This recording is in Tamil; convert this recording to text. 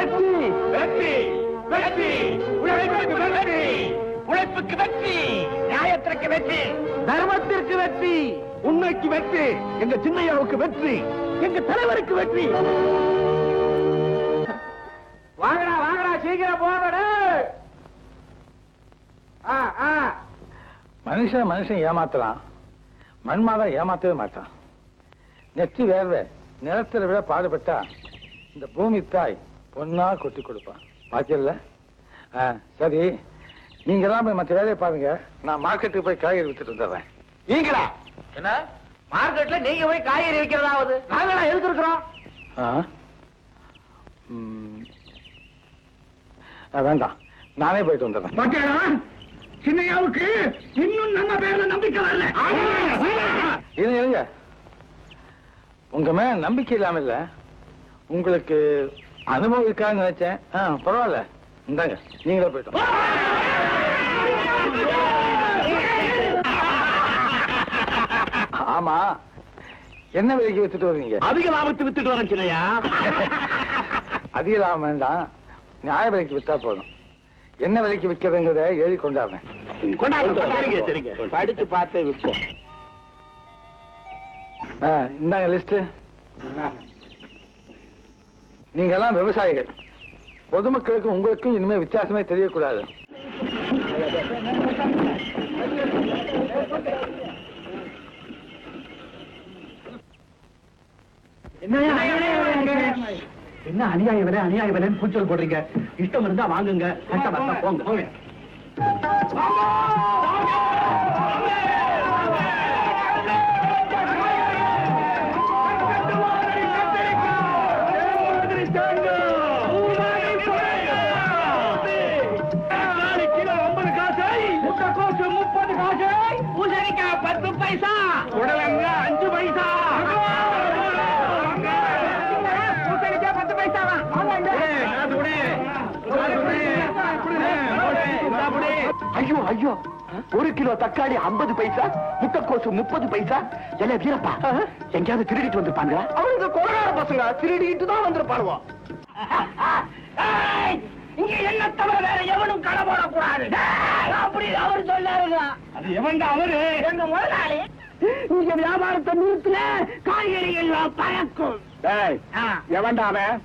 வெற்றி வெற்றி வெற்றி உழைப்புக்கு வெற்றி உழைப்புக்கு வெற்றி நியாயத்திற்கு வெற்றி தர்மத்திற்கு வெற்றி உண்மைக்கு வெற்றி எங்க சின்னையாவுக்கு வெற்றி எங்க தலைவருக்கு வெற்றி வாங்கடா வாங்கடா சீக்கிரம் போங்கடா ஆ ஆ மனுஷன் மனுஷன் ஏமாத்துறான் மண்மாதான் ஏமாத்தவே மாட்டான் நெற்றி வேர்வை நிலத்துல விட பாடுபட்டா இந்த பூமி தாய் பொண்ணா கொட்டி கொடுப்பான் பாக்கல சரி நீங்க எல்லாம் போய் மற்ற வேலையை பாருங்க நான் மார்க்கெட்டுக்கு போய் காய்கறி வித்துட்டு வந்துடுறேன் நீங்களா என்ன மார்க்கெட்ல நீங்க போய் காய்கறி விற்கிறதாவது நாங்களா எதுக்கு இருக்கிறோம் ஆ? ம். ஆ, வேண்டாம் நானே போயிட்டு வந்துடுறேன் பாத்தியாடா சின்னையாவுக்கு இன்னும் நம்ம பேர்ல நம்பிக்கை வரல இருங்க இருங்க உங்க மேல நம்பிக்கை இல்லாம இல்ல உங்களுக்கு அனுபவம் இருக்கான்னு நினைச்சேன் ஆ, பரவாயில்ல இந்தாங்க நீங்களே போயிட்டோம் ஆமா என்ன விலைக்கு வித்துட்டு வர்றீங்க அதிக லாபத்து வித்துட்டு வரேன் சின்னையா அதிக லாபம் வேண்டாம் நியாய விலைக்கு வித்தா போதும் என்ன விலைக்கு விற்கிறதுங்கிறத எழுதி கொண்டாடுறேன் சரிங்க சரிங்க படிச்சு பார்த்தே விற்போம் ஆ, இந்தாங்க லிஸ்ட் நீங்க எல்லாம் விவசாயிகள் பொதுமக்களுக்கும் உங்களுக்கும் இனிமே வித்தியாசமே தெரியக்கூடாது என்ன அநியாய விலை அநியாய விலைன்னு கூச்சல் போடுறீங்க இஷ்டம் இருந்தா வாங்குங்க கஷ்டம் இருந்தா போங்க போங்க பூசணிக்காய் பத்து பைசா உடலங்க அஞ்சு பைசா பூசணிக்காய் பத்து பைசாவா ஐயோ ஐயோ ஒரு கிலோ தக்காளி ஐம்பது பைசா முட்டைக்கோசு முப்பது பைசா எல்லாம் வீரப்பா எங்கேயாவது திருடிட்டு வந்திருப்பாங்களா அவனுக்கு கொலகார பசங்க திருடிட்டு தான் வந்திருப்பானுவோ ஏய், இங்க என்ன தவிர வேற எவனும் கடை போடக்கூடாது ஏய், அப்படி அவர் சொல்லாருங்க அது எவன்டா அவரு எங்க முதலாளி இங்க வியாபாரத்தை நிறுத்தின காய்கறி எல்லாம் பறக்கும் டேய், ஆ. எவன்டா அவன்